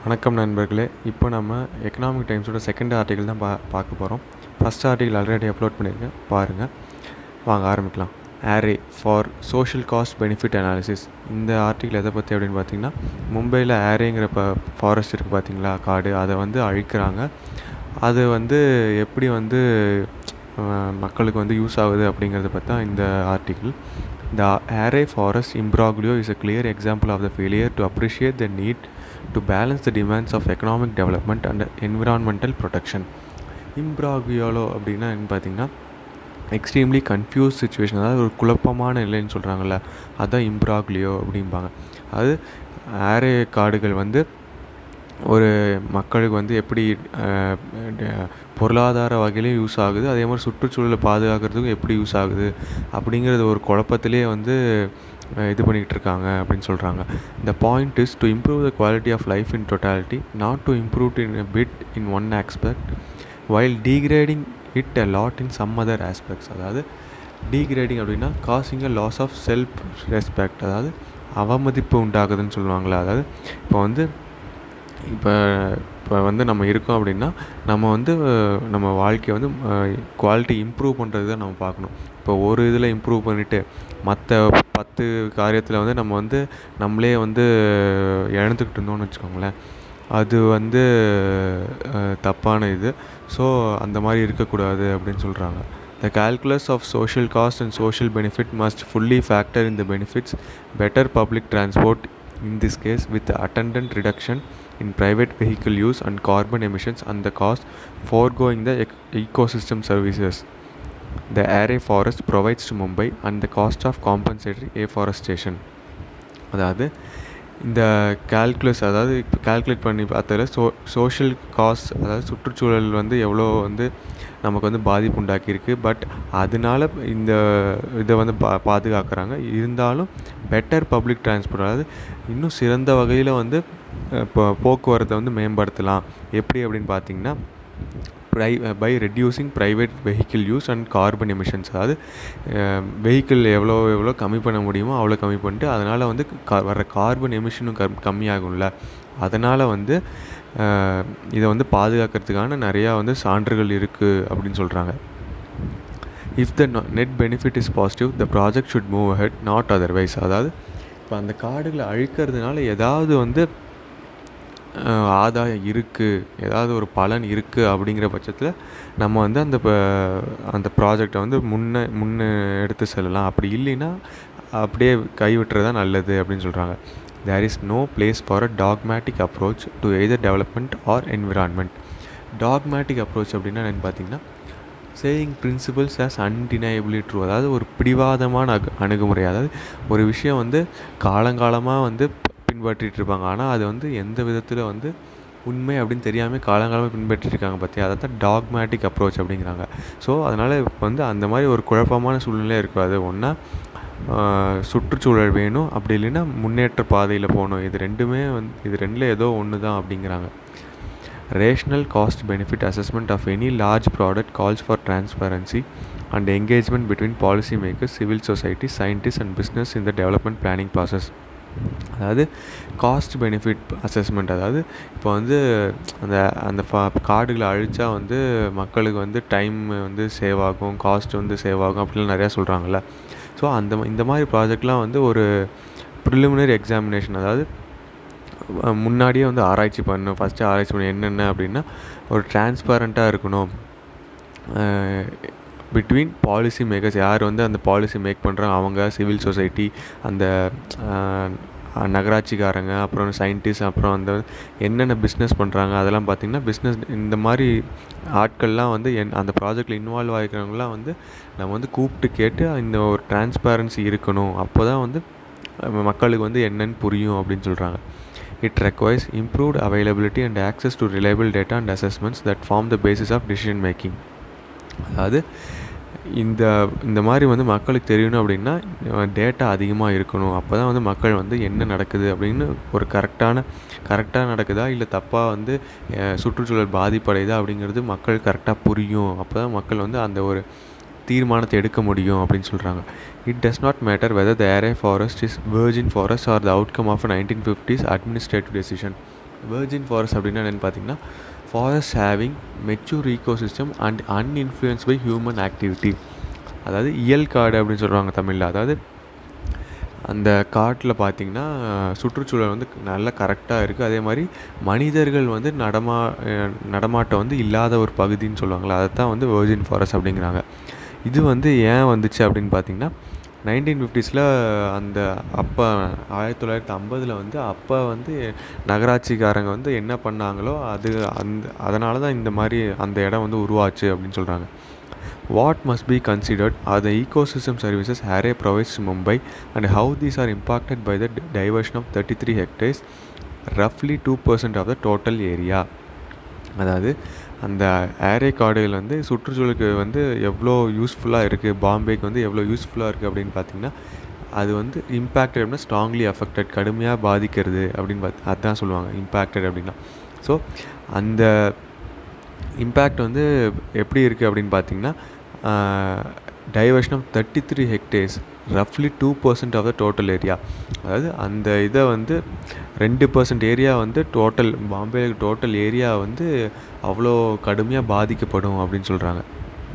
வணக்கம் நண்பர்களே இப்போ நம்ம எக்கனாமிக் டைம்ஸோட செகண்ட் ஆர்டிகல் தான் பா பார்க்க போகிறோம் ஃபஸ்ட் ஆர்டிகல் ஆல்ரெடி அப்லோட் பண்ணியிருக்கேன் பாருங்கள் வாங்க ஆரம்பிக்கலாம் Aarey for social cost benefit analysis இந்த ஆர்டிகல் எதை பற்றி அப்படின்னு பார்த்தீங்கன்னா மும்பையில் ஆரேங்கிற ப ஃபாரஸ்ட் இருக்குது பார்த்தீங்களா காடு அதை வந்து அழிக்கிறாங்க அது வந்து எப்படி வந்து அஹ், மக்களுக்கு வந்து யூஸ் ஆகுது அப்படிங்கிறத பற்றி தான் இந்த article The array forest imbroglio is a clear example of the failure to appreciate the need to balance the demands of economic development and environmental protection. Imbroglio அப்படின்னா என்ன பார்த்தீங்கன்னா எக்ஸ்ட்ரீம்லி கன்ஃபியூஸ் சுச்சுவேஷன் அதாவது ஒரு குழப்பமான நிலைன்னு சொல்கிறாங்கல்ல அதான் இம்ப்ராக்லியோ அப்படிம்பாங்க அது ஆரே காடுகள் வந்து ஒரு மக்களுக்கு வந்து எப்படி அஹ், ட- பொருளாதார வகையிலையும் யூஸ் ஆகுது அதே மாதிரி சுற்றுச்சூழலை பாதுகாக்கிறதுக்கும் எப்படி யூஸ் ஆகுது அப்படிங்கிறது ஒரு குழப்பத்திலே வந்து அஹ், இது பண்ணிக்கிட்டு இருக்காங்க அப்படின்னு சொல்கிறாங்க the point is to improve the quality of life in totality not to improve in a bit in one aspect while degrading it a lot in some other aspects அதாவது டீக்ரேடிங் அப்படின்னா causing a loss of self respect அதாவது அவமதிப்பு உண்டாகுதுன்னு சொல்லுவாங்களே அதாவது இப்போ வந்து இப்போ இப்போ வந்து நம்ம இருக்கோம் அப்படின்னா நம்ம வந்து அஹ், நம்ம வாழ்க்கையை வந்து குவாலிட்டி இம்ப்ரூவ் பண்ணுறது தான் நம்ம பார்க்கணும் இப்போ ஒரு இதில் இம்ப்ரூவ் பண்ணிவிட்டு மற்ற பத்து காரியத்தில் வந்து நம்ம வந்து நம்மளே வந்து இழந்துக்கிட்டு இருந்தோம்னு வச்சுக்கோங்களேன் அது வந்து அஹ், தப்பான இது ஸோ அந்த மாதிரி இருக்கக்கூடாது அப்படின்னு சொல்கிறாங்க The calculus of social cost and social benefit must fully factor in the benefits better public transport in this case with the attendant reduction in private vehicle use and carbon emissions and the cost foregoing the ec- ecosystem services the array forest provides to Mumbai and the cost of compensatory afforestation அதாவது இந்த calculus அதாவது இப்போ calculate பண்ணி பார்த்ததில் so social cost அதாவது சுற்றுச்சூழல் வந்து எவ்வளோ வந்து நமக்கு வந்து பாதிப்பு உண்டாக்கியிருக்கு பட் அதனால இந்த இதை வந்து பா பாதுகாக்கிறாங்க இருந்தாலும் பெட்டர் பப்ளிக் டிரான்ஸ்போர்ட் அதாவது இன்னும் சிறந்த வகையில் வந்து அஹ், இப்போ போக்குவரத்தை வந்து மேம்படுத்தலாம் எப்படி அப்படின்னு பார்த்தீங்கன்னா ப்ரை by reducing private vehicle use and carbon emissions அதாவது வெஹிக்கிள் எவ்வளோ எவ்வளோ கம்மி பண்ண முடியுமோ அவ்வளோ கம்மி பண்ணிட்டு அதனால் வந்து கா வர கார்பன் எமிஷனும் கம் கம்மியாகும்ல அதனால் வந்து அஹ், இதை வந்து பாதுகாக்கிறதுக்கான நிறையா வந்து சான்றுகள் இருக்குது அப்படின்னு சொல்கிறாங்க if the net benefit is positive the project should move ahead not otherwise அதாவது இப்போ அந்த காடுகளை அழிக்கிறதுனால ஏதாவது வந்து அஹ், ஆதாயம் இருக்குது ஏதாவது ஒரு பலன் இருக்குது அப்படிங்கிற பட்சத்தில் நம்ம வந்து அந்த ப- அந்த ப்ராஜெக்டை வந்து முன்ன முன்ன எடுத்து செல்லலாம் அப்படி இல்லைன்னா அப்படியே கைவிட்டுறது தான் நல்லது அப்படின்னு சொல்கிறாங்க there is no place for a dogmatic approach to either development or environment dogmatic approach அப்படின்னா என்னன்னு பார்த்தீங்கன்னா saying principles as undeniably true அதாவது ஒரு பிடிவாதமான அகு அணுகுமுறை அதாவது ஒரு விஷயம் வந்து காலங்காலமாக வந்து பின்பற்றிட்டு இருப்பாங்க ஆனால் அது வந்து எந்த விதத்தில் வந்து உண்மை அப்படின்னு தெரியாமல் காலங்காலமாக பின்பற்றிட்டு இருக்காங்க பார்த்தியா அதை தான் டாக்மேட்டிக் அப்ரோச் அப்படிங்கிறாங்க ஸோ அதனால் இப்போ வந்து அந்த மாதிரி ஒரு குழப்பமான சூழ்நிலை இருக்காது ஒன்றா சுற்றுச்சூழல் வேணும் அப்படி இல்லைன்னா முன்னேற்ற பாதையில் போகணும் இது ரெண்டுமே வந்து இது ரெண்டில் ஏதோ ஒன்று தான் அப்படிங்கிறாங்க rational cost benefit assessment of any large product calls for transparency and engagement between policymakers civil society scientists and business in the development planning process அதாவது காஸ்ட் பெனிஃபிட் அசஸ்மெண்ட் அதாவது இப்போ வந்து அந்த அந்த ஃபா காடுகளை அழிச்சா வந்து மக்களுக்கு வந்து டைம் வந்து சேவ் ஆகும் காஸ்ட் வந்து சேவ் ஆகும் அப்படிலாம் நிறையா சொல்கிறாங்கல்ல ஸோ அந்த மா- இந்த மாதிரி ப்ராஜெக்ட்லாம் வந்து ஒரு ப்ரிலிமினரி எக்ஸாமினேஷன் அதாவது அஹ் முன்னாடியே வந்து ஆராய்ச்சி பண்ணணும் ஃபஸ்ட்டு ஆராய்ச்சி பண்ணணும் என்னென்ன அப்படின்னா ஒரு டிரான்ஸ்பரண்ட்டாக இருக்கணும் பிட்வீன் பாலிசி மேக்கர்ஸ் யார் வந்து அந்த பாலிசி மேக் பண்ணுறாங்க அவங்க சிவில் சொசைட்டி அந்த அஹ், நகராட்சிக்காரங்க அப்புறம் சயின்டிஸ்ட் அப்புறம் அந்த என்னென்ன பிஸ்னஸ் பண்ணுறாங்க அதெல்லாம் பார்த்திங்கன்னா பிஸ்னஸ் இந்த மாதிரி ஆட்கள்லாம் வந்து என் அந்த ப்ராஜெக்டில் இன்வால்வ் ஆகிக்கிறவங்களாம் வந்து நம்ம வந்து கூப்பிட்டு கேட்டு இந்த ஒரு டிரான்ஸ்பேரன்சி இருக்கணும் அப்போ தான் வந்து அஹ், மக்களுக்கு வந்து என்னன்னு புரியும் அப்படின்னு சொல்கிறாங்க It requires improved availability and access to reliable data and assessments that form the basis of decision making. அதாவது இந்த இந்த மாதிரி வந்து மக்களுக்கு தெரியணும் அப்படின்னா டேட்டா அதிகமாக இருக்கணும் அப்போ தான் வந்து மக்கள் வந்து என்ன நடக்குது அப்படின்னு ஒரு கரெக்டான கரெக்டாக நடக்குதா இல்லை தப்பாக வந்து அஹ், சுற்றுச்சூழல் பாதிப்படையுதா அப்படிங்கிறது மக்கள் கரெக்டாக புரியும் அப்போ தான் மக்கள் வந்து அந்த ஒரு தீர்மானத்தை எடுக்க முடியும் அப்படின்னு சொல்கிறாங்க it does not matter whether the Aarey forest is virgin forest or the outcome of nineteen fifties administrative decision virgin forest அப்படின்னா என்னென்னு பார்த்தீங்கன்னா forest having mature ecosystem and uninfluenced by human activity அதாவது இயல் காடு அப்படின்னு சொல்லுவாங்க தமிழில் அதாவது அந்த காட்டில் பார்த்திங்கன்னா சுற்றுச்சூழல் வந்து நல்லா கரெக்டாக இருக்குது அதே மாதிரி மனிதர்கள் வந்து நடமா நடமாட்டம் வந்து இல்லாத ஒரு பகுதின்னு சொல்லுவாங்களா அதை தான் வந்து வேர்ஜின் ஃபாரஸ்ட் அப்படிங்கிறாங்க இது வந்து ஏன் வந்துச்சு அப்படின்னு பார்த்திங்கன்னா நைன்டீன் ஃபிஃப்டிஸில் அந்த அப்போ ஆயிரத்தி தொள்ளாயிரத்தி ஐம்பதில் வந்து அப்போ வந்து நகராட்சிக்காரங்க வந்து என்ன பண்ணாங்களோ அது அந்த அதனால தான் இந்த மாதிரி அந்த இடம் வந்து உருவாச்சு அப்படின்னு சொல்கிறாங்க what must be considered are the ecosystem services Harry provides to Mumbai and how these are impacted by the diversion of 33 hectares, roughly 2% of the total area. அதாவது அந்த ஏரே காடுகள் வந்து சுற்றுச்சூழலுக்கு வந்து எவ்வளோ யூஸ்ஃபுல்லாக இருக்குது பாம்பேக்கு வந்து எவ்வளோ யூஸ்ஃபுல்லாக இருக்குது அப்படின்னு பார்த்தீங்கன்னா அது வந்து இம்பேக்டட் அப்படின்னா ஸ்ட்ராங்லி அஃபெக்டட் கடுமையாக பாதிக்கிறது அப்படின்னு பார்த்து அதுதான் சொல்லுவாங்க இம்பேக்டட் அப்படின்னா ஸோ அந்த இம்பேக்ட் வந்து எப்படி இருக்குது அப்படின்னு பார்த்தீங்கன்னா diversion of thirty three hectares ரஃப்லி two percent of the total area அதாவது அந்த இதை வந்து ரெண்டு பர்சன்ட் ஏரியா வந்து டோட்டல் பாம்பே டோட்டல் ஏரியா வந்து அவ்வளோ கடுமையாக பாதிக்கப்படும் அப்படின்னு சொல்கிறாங்க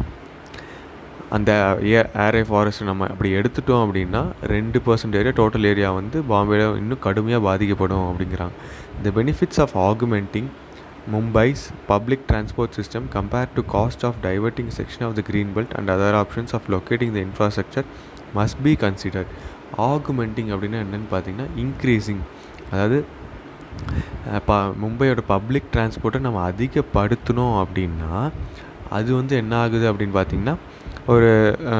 அந்த ஏ ஏரே ஃபாரஸ்ட் நம்ம அப்படி எடுத்துட்டோம் அப்படின்னா ரெண்டு பர்சன்ட் ஏரியா டோட்டல் ஏரியா வந்து பாம்பேயில் இன்னும் கடுமையாக பாதிக்கப்படும் அப்படிங்கிறாங்க the benefits of augmenting Mumbai's public transport system compared to cost of diverting section of the green belt and other options of locating the infrastructure must be considered augmenting அப்படின்னா என்னென்னு பார்த்தீங்கன்னா increasing அதாவது ப மும்பையோட பப்ளிக் டிரான்ஸ்போர்ட்டை நம்ம அதிகப்படுத்தணும் அப்படின்னா அது வந்து என்ன ஆகுது அப்படின்னு பார்த்தீங்கன்னா ஒரு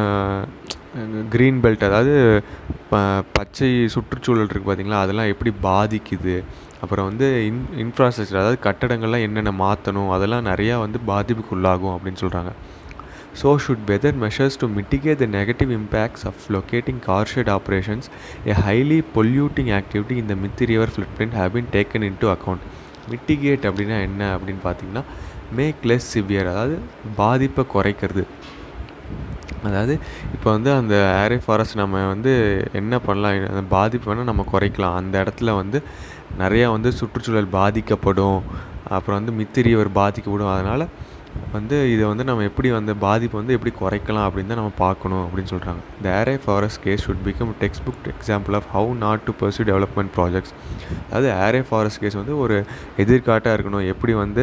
க்ரீன் பெல்ட் அதாவது ப பச்சை சுற்றுச்சூழல் இருக்குது பார்த்தீங்களா அதெல்லாம் எப்படி பாதிக்குது அப்புறம் வந்து இன் இன்ஃப்ராஸ்ட்ரக்சர் அதாவது கட்டடங்கள்லாம் என்னென்ன மாற்றணும் அதெல்லாம் நிறையா வந்து பாதிப்புக்குள்ளாகும் அப்படின்னு சொல்கிறாங்க so should whether measures to mitigate the negative impacts of locating car shed operations a highly polluting activity இந்த Mithi river flood plain have been taken into account mitigate அப்படின்னா என்ன அப்படின்னு பார்த்தீங்கன்னா மேக் லெஸ் சிவியர் அதாவது பாதிப்பை குறைக்கிறது அதாவது இப்போ வந்து அந்த ஏரே ஃபாரஸ்ட் நம்ம வந்து என்ன பண்ணலாம் அந்த பாதிப்பு வேணால் நம்ம குறைக்கலாம் அந்த இடத்துல வந்து நிறையா வந்து சுற்றுச்சூழல் பாதிக்கப்படும் அப்புறம் வந்து மித்தி ரிவர் பாதிக்கப்படும் அதனால் வந்து இதை வந்து நம்ம எப்படி அந்த பாதிப்பை வந்து எப்படி குறைக்கலாம் அப்படின்னு தான் நம்ம பார்க்கணும் அப்படின்னு சொல்கிறாங்க the Aarey forest case should become textbook example of how not to pursue development projects அதாவது ஏரே ஃபாரஸ்ட் கேஸ் வந்து ஒரு எதிர்காட்டாக இருக்கணும் எப்படி வந்து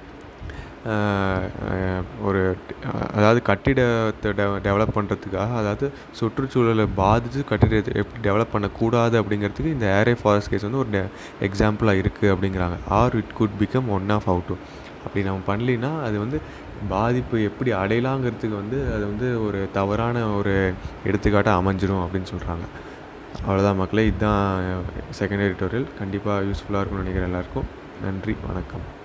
ஒரு அதாவது கட்டிடத்தை டெ டெவலப் பண்ணுறதுக்காக அதாவது சுற்றுச்சூழலை பாதித்து கட்டிடத்தை எப்படி டெவலப் பண்ணக்கூடாது அப்படிங்கிறதுக்கு இந்த ஏரே ஃபாரஸ்ட் கேஸ் வந்து ஒரு டெ எக்ஸாம்பிளாக இருக்குது அப்படிங்கிறாங்க or it could become one of out அப்படி நம்ம பண்ணலின்னா அது வந்து பாதிப்பு எப்படி அடையலாங்கிறதுக்கு வந்து அது வந்து ஒரு தவறான ஒரு எடுத்துக்காட்டாக அமைஞ்சிரும் அப்படின்னு சொல்கிறாங்க அவ்வளோதான் மக்களே இதுதான் செகண்ட் எடிட்டோரியல் கண்டிப்பாக யூஸ்ஃபுல்லாக இருக்கும்னு நினைக்கிறேன் எல்லாருக்கும் நன்றி வணக்கம்